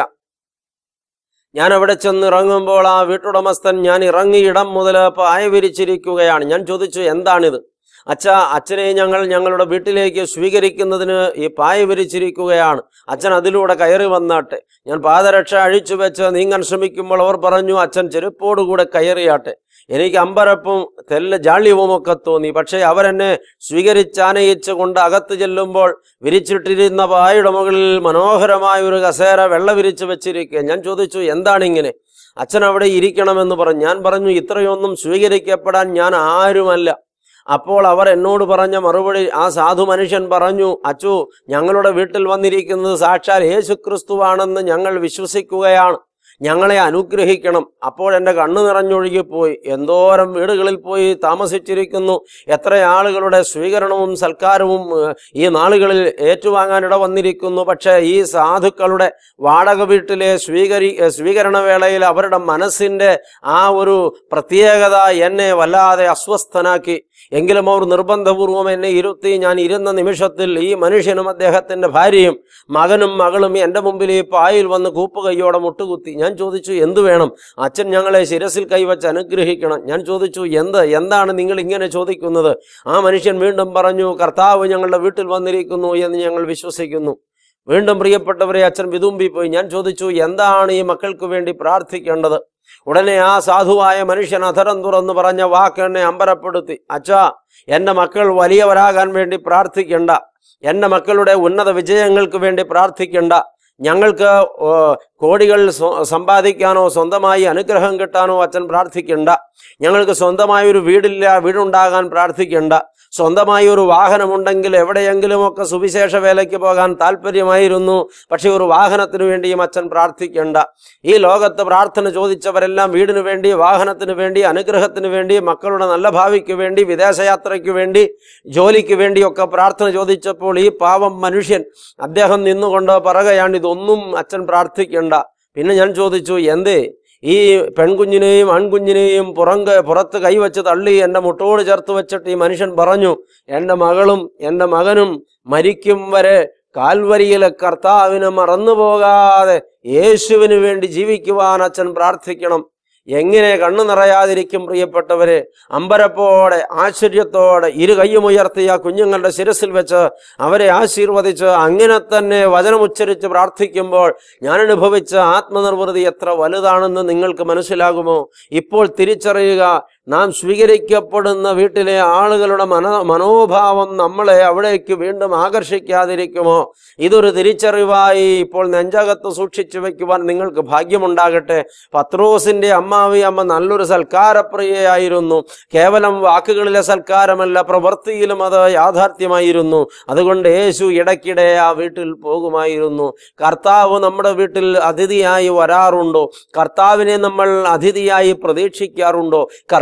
ഞാൻ അവിടെ ചെന്ന് ഇറങ്ങുമ്പോൾ ആ വീട്ടുടമസ്ഥൻ ഞാൻ ഇറങ്ങിയ ഇടം മുതൽ പായ വിരിച്ചിരിക്കുകയാണ് ഞാൻ ചോദിച്ചു എന്താണിത് അച്ഛ അച്ഛനെ ഞങ്ങൾ ഞങ്ങളുടെ വീട്ടിലേക്ക് സ്വീകരിക്കുന്നതിന് ഈ പായ വിരിച്ചിരിക്കുകയാണ് അച്ഛൻ അതിലൂടെ കയറി വന്നാട്ടെ ഞാൻ പാദരക്ഷ അഴിച്ചു വെച്ച് നീങ്ങാൻ ശ്രമിക്കുമ്പോൾ അവർ പറഞ്ഞു അച്ഛൻ ചെരുപ്പോടുകൂടെ കയറിയാട്ടെ എനിക്ക് അമ്പരപ്പും തെല്ല ജാള്യവുമൊക്കെ തോന്നി പക്ഷേ അവരെന്നെ സ്വീകരിച്ചാനയിച്ച് കൊണ്ട് അകത്ത് ചെല്ലുമ്പോൾ വിരിച്ചിട്ടിരുന്ന പായയുടെ മുകളിൽ മനോഹരമായ ഒരു കസേര വെള്ള വിരിച്ച് വെച്ചിരിക്കുക ഞാൻ ചോദിച്ചു എന്താണ് ഇങ്ങനെ അച്ഛൻ അവിടെ ഇരിക്കണമെന്ന് പറഞ്ഞു ഞാൻ പറഞ്ഞു ഇത്രയൊന്നും സ്വീകരിക്കപ്പെടാൻ ഞാൻ ആരുമല്ല അപ്പോൾ അവർ എന്നോട് പറഞ്ഞ മറുപടി ആ സാധു മനുഷ്യൻ പറഞ്ഞു അച്ചു ഞങ്ങളുടെ വീട്ടിൽ വന്നിരിക്കുന്നത് സാക്ഷാൽ യേശു ക്രിസ്തുവാണെന്ന് ഞങ്ങൾ വിശ്വസിക്കുകയാണ് ഞങ്ങളെ അനുഗ്രഹിക്കണം അപ്പോൾ എൻ്റെ കണ്ണ് നിറഞ്ഞൊഴുകിപ്പോയി എന്തോരം വീടുകളിൽ പോയി താമസിച്ചിരിക്കുന്നു എത്ര ആളുകളുടെ സ്വീകരണവും സൽക്കാരവും ഏഹ്, ഈ നാളുകളിൽ ഏറ്റുവാങ്ങാനിട വന്നിരിക്കുന്നു പക്ഷേ ഈ സാധുക്കളുടെ വാടക വീട്ടിലെ സ്വീകരി ഏഹ്, സ്വീകരണ വേളയിൽ അവരുടെ മനസ്സിൻ്റെ ആ ഒരു പ്രത്യേകത എന്നെ വല്ലാതെ അസ്വസ്ഥനാക്കി എങ്കിലും അവർ നിർബന്ധപൂർവം എന്നെ ഇരുത്തി ഞാൻ ഇരുന്ന നിമിഷത്തിൽ ഈ മനുഷ്യനും അദ്ദേഹത്തിൻ്റെ ഭാര്യയും മകനും മകളും എൻ്റെ മുമ്പിൽ ഈ പായിൽ വന്ന് കൂപ്പുകൈയോടെ മുട്ടുകുത്തി ഞാൻ ചോദിച്ചു എന്തു വേണം അച്ഛൻ ഞങ്ങളെ ശിരസിൽ കൈവച്ച് അനുഗ്രഹിക്കണം ഞാൻ ചോദിച്ചു എന്ത് എന്താണ് നിങ്ങൾ ഇങ്ങനെ ചോദിക്കുന്നത് ആ മനുഷ്യൻ വീണ്ടും പറഞ്ഞു കർത്താവ് ഞങ്ങളുടെ വീട്ടിൽ വന്നിരിക്കുന്നു എന്ന് ഞങ്ങൾ വിശ്വസിക്കുന്നു വീണ്ടും പ്രിയപ്പെട്ടവരെ അച്ഛൻ വിതുമ്പിപ്പോയി ഞാൻ ചോദിച്ചു എന്താണ് ഈ മക്കൾക്ക് വേണ്ടി പ്രാർത്ഥിക്കേണ്ടത് ഉടനെ ആ സാധുവായ മനുഷ്യൻ അധരം തുറന്ന് പറഞ്ഞ വാക്ക് എന്നെ അമ്പരപ്പെടുത്തി അച്ഛാ എൻ്റെ മക്കൾ വലിയവരാകാൻ വേണ്ടി പ്രാർത്ഥിക്കണ്ട എൻ്റെ മക്കളുടെ ഉന്നത വിജയങ്ങൾക്ക് വേണ്ടി പ്രാർത്ഥിക്കണ്ട ഞങ്ങൾക്ക് ഓ, കോടികൾ സ്വ- സമ്പാദിക്കാനോ സ്വന്തമായി അനുഗ്രഹം കിട്ടാനോ അച്ഛൻ പ്രാർത്ഥിക്കണ്ട ഞങ്ങൾക്ക് സ്വന്തമായി ഒരു വീടില്ല വീടുണ്ടാകാൻ പ്രാർത്ഥിക്കണ്ട സ്വന്തമായി ഒരു വാഹനമുണ്ടെങ്കിൽ എവിടെയെങ്കിലുമൊക്കെ സുവിശേഷ വേലയ്ക്ക് പോകാൻ താല്പര്യമായിരുന്നു പക്ഷെ ഒരു വാഹനത്തിന് വേണ്ടിയും അച്ഛൻ പ്രാർത്ഥിക്കേണ്ട ഈ ലോകത്ത് പ്രാർത്ഥന ചോദിച്ചവരെല്ലാം വീടിന് വേണ്ടി വാഹനത്തിന് വേണ്ടി അനുഗ്രഹത്തിന് വേണ്ടി മക്കളുടെ നല്ല ഭാവിക്ക് വേണ്ടി വിദേശയാത്രയ്ക്ക് വേണ്ടി ജോലിക്ക് വേണ്ടിയൊക്കെ പ്രാർത്ഥന ചോദിച്ചപ്പോൾ ഈ പാവം മനുഷ്യൻ അദ്ദേഹം നിന്നുകൊണ്ട് പറയുകയാണ് ഇതൊന്നും അച്ഛൻ പ്രാർത്ഥിക്കേണ്ട പിന്നെ ഞാൻ ചോദിച്ചു എന്തേ ഈ പെൺകുഞ്ഞിനെയും ആൺകുഞ്ഞിനെയും പുറം പുറത്ത് കൈവച്ച് തള്ളി എൻ്റെ മുട്ടോട് ചേർത്ത് വെച്ചിട്ട് ഈ മനുഷ്യൻ പറഞ്ഞു എൻ്റെ മകളും എൻ്റെ മകനും മരിക്കും വരെ കാൽവരിയിലെ കർത്താവിനെ മറന്നുപോകാതെ യേശുവിന് വേണ്ടി ജീവിക്കുവാൻ അച്ഛൻ പ്രാർത്ഥിക്കണം എങ്ങനെ കണ്ണു നിറയാതിരിക്കും പ്രിയപ്പെട്ടവരെ അമ്പരപ്പോടെ ആശ്ചര്യത്തോടെ ഇരു കൈയും ഉയർത്തിയ കുഞ്ഞുങ്ങളുടെ ശിരസിൽ വെച്ച് അവരെ ആശീർവദിച്ച് അങ്ങനെ തന്നെ വചനമുച്ചരിച്ച് പ്രാർത്ഥിക്കുമ്പോൾ ഞാൻ അനുഭവിച്ച ആത്മനിർവൃതി എത്ര വലുതാണെന്ന് നിങ്ങൾക്ക് മനസ്സിലാകുമോ ഇപ്പോൾ തിരിച്ചറിയുക നാം സ്വീകരിക്കപ്പെടുന്ന വീട്ടിലെ ആളുകളുടെ മന മനോഭാവം നമ്മളെ അവിടേക്ക് വീണ്ടും ആകർഷിക്കാതിരിക്കുമോ ഇതൊരു തിരിച്ചറിവായി ഇപ്പോൾ നെഞ്ചകത്ത് സൂക്ഷിച്ചു വെക്കുവാൻ നിങ്ങൾക്ക് ഭാഗ്യമുണ്ടാകട്ടെ പത്രോസിന്റെ അമ്മാവി അമ്മ നല്ലൊരു സൽക്കാരപ്രിയയായിരുന്നു കേവലം വാക്കുകളിലെ സൽക്കാരമല്ല പ്രവൃത്തിയിലും അത് യാഥാർത്ഥ്യമായിരുന്നു അതുകൊണ്ട് യേശു ഇടയ്ക്കിടെ ആ വീട്ടിൽ പോകുമായിരുന്നു കർത്താവ് നമ്മുടെ വീട്ടിൽ അതിഥിയായി വരാറുണ്ടോ കർത്താവിനെ നമ്മൾ അതിഥിയായി പ്രതീക്ഷിക്കാറുണ്ടോ കർത്താവ്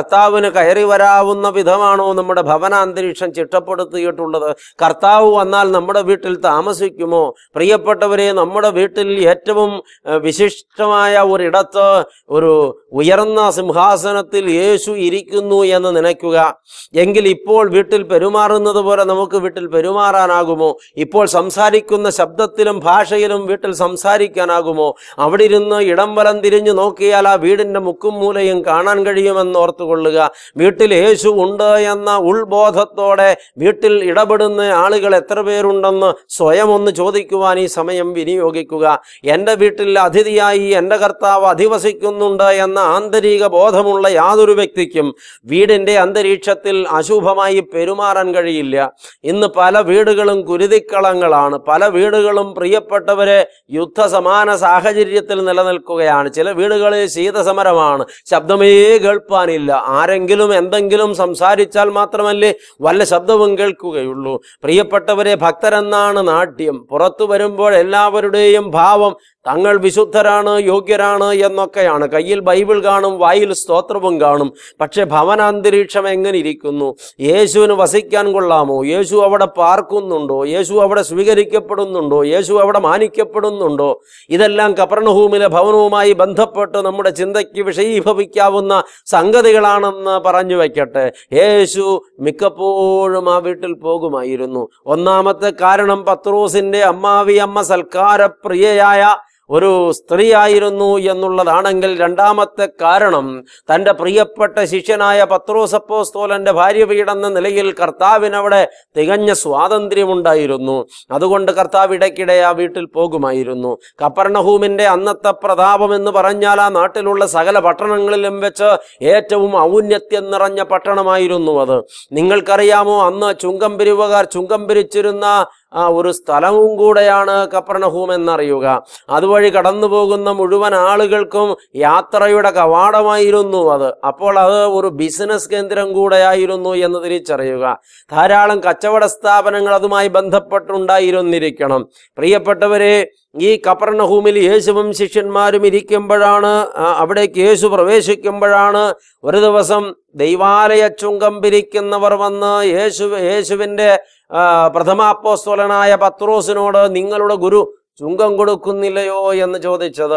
കർത്താവിന് കയറി വരാവുന്ന വിധമാണോ നമ്മുടെ ഭവനാന്തരീക്ഷം ചിട്ടപ്പെടുത്തിയിട്ടുള്ളത് കർത്താവ് വന്നാൽ നമ്മുടെ വീട്ടിൽ താമസിക്കുമോ പ്രിയപ്പെട്ടവരെ നമ്മുടെ വീട്ടിൽ ഏറ്റവും ഏഹ്, വിശിഷ്ടമായ ഒരിടത്ത് ഒരു ഉയർന്ന സിംഹാസനത്തിൽ യേശു ഇരിക്കുന്നു എന്ന് നനയ്ക്കുക എങ്കിൽ ഇപ്പോൾ വീട്ടിൽ പെരുമാറുന്നത് പോലെ നമുക്ക് വീട്ടിൽ പെരുമാറാനാകുമോ ഇപ്പോൾ സംസാരിക്കുന്ന ശബ്ദത്തിലും ഭാഷയിലും വീട്ടിൽ സംസാരിക്കാനാകുമോ അവിടെ ഇരുന്ന് ഇടം വലം തിരിഞ്ഞു നോക്കിയാൽ ആ വീടിന്റെ മുക്കും മൂലയും കാണാൻ കഴിയുമെന്ന് ഓർത്തുകൊള്ളുക വീട്ടിൽ യേശു ഉണ്ട് എന്ന ഉൾബോധത്തോടെ വീട്ടിൽ ഇടപെടുന്ന ആളുകൾ എത്ര പേരുണ്ടെന്ന് സ്വയം ഒന്ന് ചോദിക്കുവാൻ ഈ സമയം വിനിയോഗിക്കുക എൻ്റെ വീട്ടിൽ അതിഥിയായി എൻ്റെ കർത്താവ് അധിവസിക്കുന്നുണ്ട് എന്ന ആന്തരിക ബോധമുള്ള യാതൊരു വ്യക്തിക്കും വീടിൻ്റെ അന്തരീക്ഷത്തിൽ അശുഭമായി പെരുമാറാൻ കഴിയില്ല ഇന്ന് പല വീടുകളും കുരുതിക്കളങ്ങളാണ് പല വീടുകളും പ്രിയപ്പെട്ടവരെ യുദ്ധസമാന സാഹചര്യത്തിൽ നിലനിൽക്കുകയാണ് ചില വീടുകളിൽ ശീതസമരമാണ് ശബ്ദമേ കേൾപ്പാനില്ല ആരെങ്കിലും എന്തെങ്കിലും സംസാരിച്ചാൽ മാത്രമല്ലേ വല്ല ശബ്ദവും കേൾക്കുകയുള്ളൂ പ്രിയപ്പെട്ടവരെ ഭക്തരെന്നാണ് നാട്യം പുറത്തു വരുമ്പോൾ എല്ലാവരുടെയും ഭാവം തങ്ങൾ വിശുദ്ധരാണ് യോഗ്യരാണ് എന്നൊക്കെയാണ് കയ്യിൽ ബൈബിൾ കാണും വായിൽ സ്തോത്രവും കാണും പക്ഷെ ഭവനാന്തരീക്ഷം എങ്ങനെ ഇരിക്കുന്നു യേശുവിന് വസിക്കാൻ കൊള്ളാമോ യേശു അവിടെ പാർക്കുന്നുണ്ടോ യേശു അവിടെ സ്വീകരിക്കപ്പെടുന്നുണ്ടോ യേശു അവിടെ മാനിക്കപ്പെടുന്നുണ്ടോ ഇതെല്ലാം കപർണഹൂമിലെ ഭവനവുമായി ബന്ധപ്പെട്ട് നമ്മുടെ ചിന്തയ്ക്ക് വിഷയീഭവിക്കാവുന്ന സംഗതികളാണെന്ന് പറഞ്ഞു വയ്ക്കട്ടെ യേശു മിക്കപ്പോഴും ആ വീട്ടിൽ പോകുമായിരുന്നു ഒന്നാമത്തെ കാരണം പത്രോസിന്റെ അമ്മാവി അമ്മ സൽക്കാരപ്രിയയായ ഒരു സ്ത്രീയായിരുന്നു എന്നുള്ളതാണെങ്കിൽ രണ്ടാമത്തെ കാരണം തൻ്റെ പ്രിയപ്പെട്ട ശിഷ്യനായ പത്രോസപ്പോസ്തോലന്റെ ഭാര്യ വീടെന്ന നിലയിൽ കർത്താവിനവിടെ തികഞ്ഞ സ്വാതന്ത്ര്യമുണ്ടായിരുന്നു അതുകൊണ്ട് കർത്താവ് ഇടയ്ക്കിടെ ആ വീട്ടിൽ പോകുമായിരുന്നു കപ്പർണഹൂമിന്റെ അന്നത്തെ പ്രതാപം എന്ന് പറഞ്ഞാൽ ആ നാട്ടിലുള്ള സകല പട്ടണങ്ങളിലും വെച്ച് ഏറ്റവും ഔന്നത്യം നിറഞ്ഞ പട്ടണമായിരുന്നു അത് നിങ്ങൾക്കറിയാമോ അന്ന് ചുങ്കം പിരിവുകാർ ചുങ്കം പിരിച്ചിരുന്ന ആ ഒരു സ്ഥലവും കൂടെയാണ് കപ്പർണഹൂം എന്നറിയുക അതുവഴി കടന്നു പോകുന്ന മുഴുവൻ ആളുകൾക്കും യാത്രയുടെ കവാടമായിരുന്നു അത് അപ്പോൾ അത് ഒരു ബിസിനസ് കേന്ദ്രം കൂടെയായിരുന്നു എന്ന് തിരിച്ചറിയുക ധാരാളം കച്ചവട സ്ഥാപനങ്ങൾ അതുമായി ബന്ധപ്പെട്ടുണ്ടായിരുന്നിരിക്കണം പ്രിയപ്പെട്ടവരെ ഈ കപ്പർണഹൂമിൽ യേശുവും ശിഷ്യന്മാരും ഇരിക്കുമ്പോഴാണ് ആ, അവിടേക്ക് യേശു പ്രവേശിക്കുമ്പോഴാണ് ഒരു ദിവസം ദൈവാലയ ചുങ്കം പിരിക്കുന്നവർ വന്ന് യേശു യേശുവിൻ്റെ ആ, പ്രഥമാപ്പോസ്തോലനായ പത്രോസിനോട് നിങ്ങളുടെ ഗുരു ചുങ്കം കൊടുക്കുന്നില്ലയോ എന്ന് ചോദിച്ചത്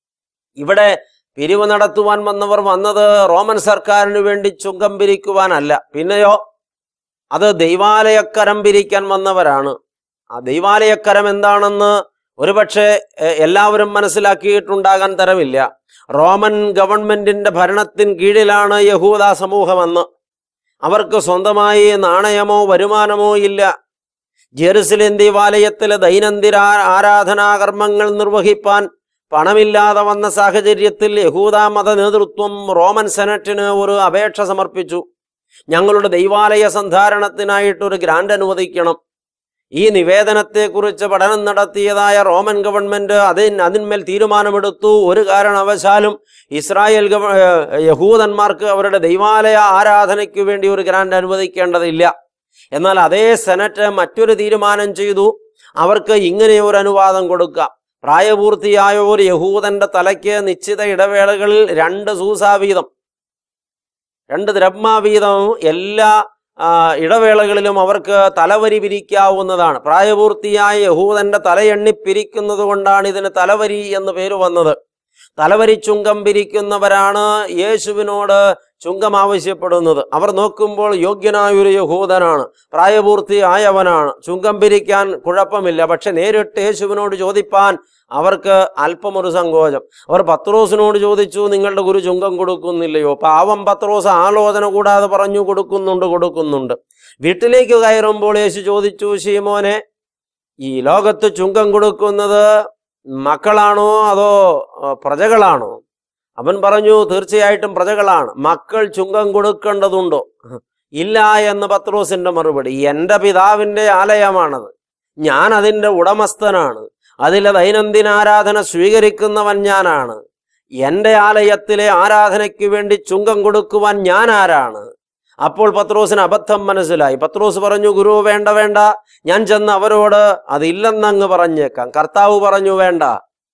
ഇവിടെ പിരിവ് നടത്തുവാൻ വന്നവർ വന്നത് റോമൻ സർക്കാരിന് വേണ്ടി ചുങ്കം പിരിക്കുവാനല്ല പിന്നെയോ അത് ദൈവാലയക്കരം പിരിക്കാൻ വന്നവരാണ് ആ ദൈവാലയക്കരം എന്താണെന്ന് ഒരുപക്ഷെ എ- എല്ലാവരും മനസ്സിലാക്കിയിട്ടുണ്ടാകാൻ തരമില്ല റോമൻ ഗവൺമെന്റിന്റെ ഭരണത്തിന് കീഴിലാണ് യഹൂദ സമൂഹമെന്ന് അവർക്ക് സ്വന്തമായി നാണയമോ വരുമാനമോ ഇല്ല ജെറുസലേം ദേവാലയത്തിലെ ദൈനംദിന ആ- ആരാധനാകർമ്മങ്ങൾ നിർവഹിപ്പാൻ പണമില്ലാതെ വന്ന സാഹചര്യത്തിൽ യഹൂദ മത നേതൃത്വം റോമൻ സെനറ്റിന് ഒരു അപേക്ഷ സമർപ്പിച്ചു ഞങ്ങളുടെ ദൈവാലയ സന്ധാരണത്തിനായിട്ട് ഒരു ഗ്രാന്റ് അനുവദിക്കണം ഈ നിവേദനത്തെക്കുറിച്ച് പഠനം നടത്തിയതായ റോമൻ ഗവൺമെന്റ് അതിന് അതിന്മേൽ തീരുമാനമെടുത്തു ഒരു കാരണവശാലും ഇസ്രായേൽ ഗവ ഏഹ് യഹൂദന്മാർക്ക് അവരുടെ ദൈവാലയ ആരാധനയ്ക്ക് വേണ്ടി ഒരു ഗ്രാന്റ് അനുവദിക്കേണ്ടതില്ല എന്നാൽ അതേ സെനറ്റ് മറ്റൊരു തീരുമാനം ചെയ്തു അവർക്ക് ഇങ്ങനെ ഒരു അനുവാദം കൊടുക്കാം പ്രായപൂർത്തിയായ ഒരു യഹൂദന്റെ തലയ്ക്ക് നിശ്ചിത ഇടവേളകളിൽ രണ്ട് സൂസ വീതം രണ്ട് ദ്രഹ്മ വീതം എല്ലാ ആ, ഇടവേളകളിലും അവർക്ക് തലവരി പിരിക്കാവുന്നതാണ് പ്രായപൂർത്തിയായ യഹൂദന്റെ തലയെണ്ണി പിരിക്കുന്നത് കൊണ്ടാണ് ഇതിന് തലവരി എന്ന് പേര് വന്നത് തലവരി ചുങ്കം പിരിക്കുന്നവരാണ് യേശുവിനോട് ചുങ്കം ആവശ്യപ്പെടുന്നത് അവർ നോക്കുമ്പോൾ യോഗ്യനായ ഒരു യഹൂദനാണ് പ്രായപൂർത്തിയായവനാണ് ചുങ്കം പിരിക്കാൻ കുഴപ്പമില്ല പക്ഷെ നേരിട്ട് യേശുവിനോട് ചോദിപ്പാൻ അവർക്ക് അല്പമൊരു സങ്കോചം അവർ പത്രോസിനോട് ചോദിച്ചു നിങ്ങളുടെ ഗുരു ചുങ്കം കൊടുക്കുന്നില്ലയോ പാവം പത്രോസ് ആലോചന കൂടാതെ പറഞ്ഞു കൊടുക്കുന്നുണ്ട് കൊടുക്കുന്നുണ്ട് വീട്ടിലേക്ക് കയറുമ്പോൾ യേശു ചോദിച്ചു ശീമോനെ ഈ ലോകത്ത് ചുങ്കം കൊടുക്കുന്നത് മക്കളാണോ അതോ ആ, പ്രജകളാണോ അവൻ പറഞ്ഞു തീർച്ചയായിട്ടും പ്രജകളാണ് മക്കൾ ചുങ്കം കൊടുക്കേണ്ടതുണ്ടോ ഇല്ല എന്ന് പത്രോസിന്റെ മറുപടി എൻ്റെ പിതാവിൻ്റെ ആലയമാണത് ഞാൻ അതിൻ്റെ ഉടമസ്ഥനാണ് അതിലെ ദൈനംദിന ആരാധന സ്വീകരിക്കുന്നവൻ ഞാനാണ് എൻ്റെ ആലയത്തിലെ ആരാധനയ്ക്ക് വേണ്ടി ചുങ്കം കൊടുക്കുവാൻ ഞാൻ ആരാണ് അപ്പോൾ പത്രോസിന് അബദ്ധം മനസ്സിലായി പത്രോസ് പറഞ്ഞു ഗുരു വേണ്ട വേണ്ട ഞാൻ ചെന്ന് അവരോട് അതില്ലെന്നങ്ങ് പറഞ്ഞേക്കാം കർത്താവ് പറഞ്ഞു വേണ്ട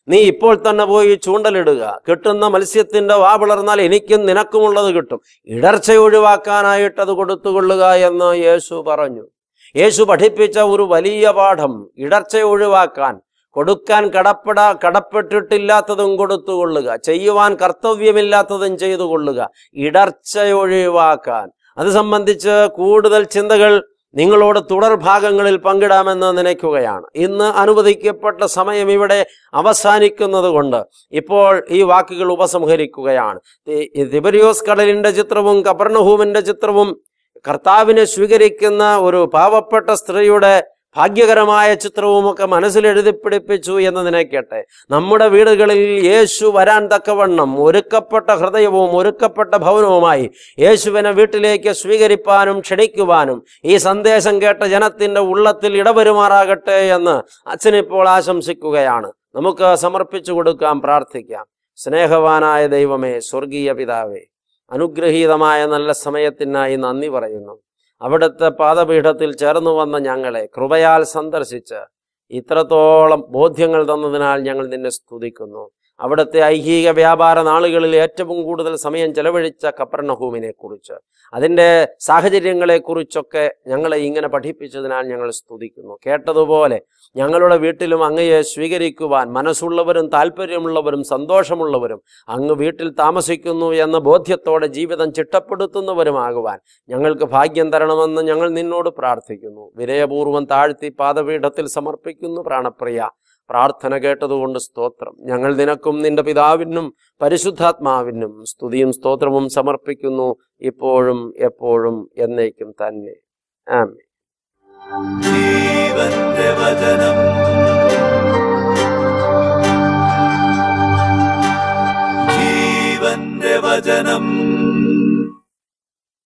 നീ ഇപ്പോൾ തന്നെ പോയി ചൂണ്ടലിടുക കിട്ടുന്ന മത്സ്യത്തിന്റെ വാ പിളർന്നാൽ എനിക്കും നിനക്കുമുള്ളത് കിട്ടും ഇടർച്ച ഒഴിവാക്കാനായിട്ട് അത് കൊടുത്തുകൊള്ളുക എന്ന് യേശു പറഞ്ഞു യേശു പഠിപ്പിച്ച ഒരു വലിയ പാഠം ഇടർച്ച ഒഴിവാക്കാൻ കൊടുക്കാൻ കടപ്പെട കടപ്പെട്ടിട്ടില്ലാത്തതും കൊടുത്തുകൊള്ളുക ചെയ്യുവാൻ കർത്തവ്യമില്ലാത്തതും ചെയ്തു കൊള്ളുക ഇടർച്ച ഒഴിവാക്കാൻ അത് സംബന്ധിച്ച് കൂടുതൽ ചിന്തകൾ നിങ്ങളോട് തുടർ ഭാഗങ്ങളിൽ പങ്കിടാമെന്ന് നനയ്ക്കുകയാണ് ഇന്ന് അനുവദിക്കപ്പെട്ട സമയം ഇവിടെ അവസാനിക്കുന്നത് കൊണ്ട് ഇപ്പോൾ ഈ വാക്കുകൾ ഉപസംഹരിക്കുകയാണ് ഈ തിബരിയോസ് കടലിന്റെ ചിത്രവും കബർണഹൂമിന്റെ ചിത്രവും കർത്താവിനെ സ്വീകരിക്കുന്ന ഒരു പാവപ്പെട്ട സ്ത്രീയുടെ ഭാഗ്യകരമായ ചിത്രവുമൊക്കെ മനസ്സിൽ എഴുതി പിടിപ്പിച്ചു എന്ന് നിനയ്ക്കട്ടെ നമ്മുടെ വീടുകളിൽ യേശു വരാൻ തക്കവണ്ണം ഒരുക്കപ്പെട്ട ഹൃദയവും ഒരുക്കപ്പെട്ട ഭവനവുമായി യേശുവിനെ വീട്ടിലേക്ക് സ്വീകരിപ്പാനും ക്ഷണിക്കുവാനും ഈ സന്ദേശം കേട്ട ജനത്തിന്റെ ഉള്ളത്തിൽ ഇടവരുമാറാകട്ടെ എന്ന് അച്ഛനിപ്പോൾ ആശംസിക്കുകയാണ് നമുക്ക് സമർപ്പിച്ചു കൊടുക്കാം പ്രാർത്ഥിക്കാം സ്നേഹവാനായ ദൈവമേ സ്വർഗീയ പിതാവേ അനുഗ്രഹീതമായ നല്ല സമയത്തിനായി നന്ദി പറയുന്നു അവിടുത്തെ പാദപീഠത്തിൽ ചേർന്നു വന്ന ഞങ്ങളെ കൃപയാൽ സന്ദർശിച്ച് ഇത്രത്തോളം ബോധ്യങ്ങൾ തന്നതിനാൽ ഞങ്ങൾ നിന്നെ സ്തുതിക്കുന്നു അവിടുത്തെ ഐഹിക വ്യാപാര നാളുകളിൽ ഏറ്റവും കൂടുതൽ സമയം ചെലവഴിച്ച കപ്പർണഹൂമിനെ കുറിച്ച് അതിൻ്റെ സാഹചര്യങ്ങളെക്കുറിച്ചൊക്കെ ഞങ്ങളെ ഇങ്ങനെ പഠിപ്പിച്ചതിനാൽ ഞങ്ങൾ സ്തുതിക്കുന്നു കേട്ടതുപോലെ ഞങ്ങളുടെ വീട്ടിലും അങ്ങയെ സ്വീകരിക്കുവാൻ മനസ്സുള്ളവരും താല്പര്യമുള്ളവരും സന്തോഷമുള്ളവരും അങ്ങ് വീട്ടിൽ താമസിക്കുന്നു എന്ന ബോധ്യത്തോടെ ജീവിതം ചിട്ടപ്പെടുത്തുന്നവരുമാകുവാൻ ഞങ്ങൾക്ക് ഭാഗ്യം തരണമെന്ന് ഞങ്ങൾ നിന്നോട് പ്രാർത്ഥിക്കുന്നു വിനയപൂർവ്വം താഴ്ത്തി പാദപീഠത്തിൽ സമർപ്പിക്കുന്നു പ്രാണപ്രിയ പ്രാർത്ഥന കേട്ടതുകൊണ്ട് സ്തോത്രം ഞങ്ങൾ നിനക്കും നിന്റെ പിതാവിനും പരിശുദ്ധാത്മാവിനും സ്തുതിയും സ്തോത്രവും സമർപ്പിക്കുന്നു ഇപ്പോഴും എപ്പോഴും എന്നേക്കും തന്നെ ആമേൻ ജീവന്റെ വചനം ജീവന്റെ വചനം